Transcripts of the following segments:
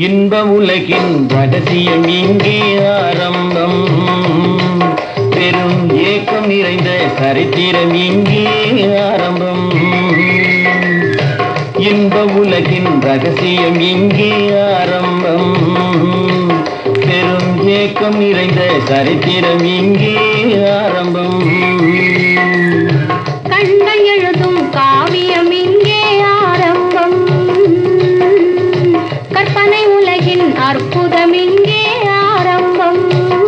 இன்ப உலகின் ரகசியம் இங்கே ஆரம்பம் பெரும் ஏக்கம் நிறைந்த சரித்திரம் இங்கே ஆரம்பம் இன்ப உலகின் ரகசியம் இங்கே ஆரம்பம் பெரும் ஏக்கம் நிறைந்த சரித்திரம் இங்கே ஆரம்பம் கண்கள் எழுதும் காவியம் இங்கே ஆரம்பம் கற்பனை உலகின் அற்புதம் இங்கே ஆரம்பம்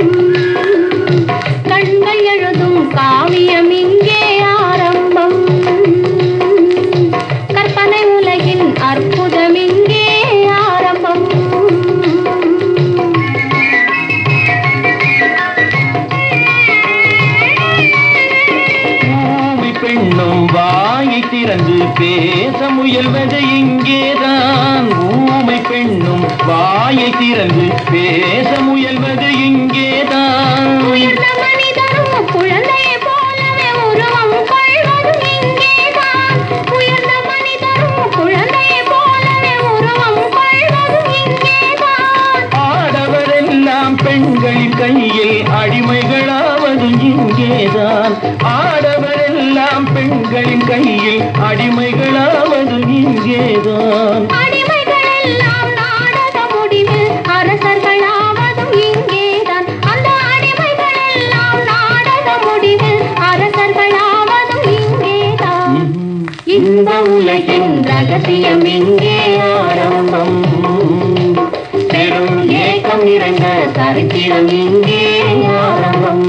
கண்கள் எழுதும் காவியம் இங்கே ஆரம்பம் கற்பனை உலகின் அற்புதம் இங்கே ஆரம்பம் பூமி பெண்ணும் வாயை திறந்து பேச முயல்வது இங்கேதான் ஊமை பெண்ணும் வாயை திறந்து பேச முயல்வது இங்கேதான் உயர்ந்த மனிதரும் குழந்தையை போலவே உருவம் கொள்வதும் இங்கேதான் உயர்ந்த மனிதரும் குழந்தையை போலவே உருவம் கொள்வதும் இங்கேதான் ஆடவரெல்லாம் பெண்களின் கையில் அடிமைகளாவதும் இங்கேதான் ஆடவரெல்லாம் பெண்களின் கையில் அடிமைகளாவதும் இங்கேதான் அடிமைகள் எல்லாம் நாடக முடிவில் அரசர்களாவதும் இங்கேதான் அந்த அடிமைகள் எல்லாம் நாடக முடிவில் அரசர்களாவதும் இங்கேதான் இந்த உலகின் ரகசியம் இங்கே ஆரம்பம் பெரும் ஏக்கம் நிறைந்த சரித்திரம் இங்கே ஆரம்பம்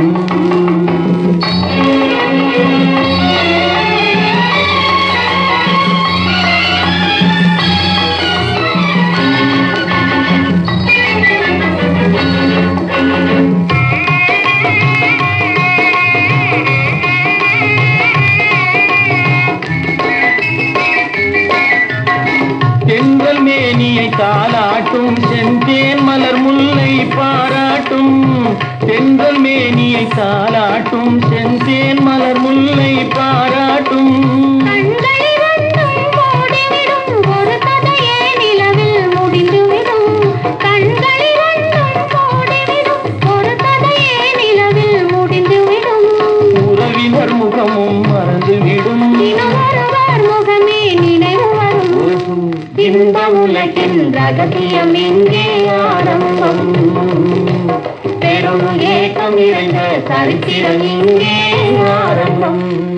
தென்றல் மேனியை தாளாட்டும் செந்தேன் மலர் முல்லை பாராட்டும் தென்றல் மேனியை தாளாட்டும் செந்தேன் மலர் முல்லை பாராட்டும் கண்களிரண்டும் மூடிவிடும் ஒரு கதையே நிலவில் முடிந்துவிடும் கண்களிரண்டும் மூடிவிடும் ஒரு கதையே நிலவில் முடிந்துவிடும் உறவினர் முகமும் மறந்துவிடும் தினம் ஒருவர் முகமே நினைவு வரும் இந்த உலகின் ரகசியம் இங்கே ஆரம்பம் பெரும் ஏக்கம் நிறைந்த சரித்திரம் இங்கே ஆரம்பம்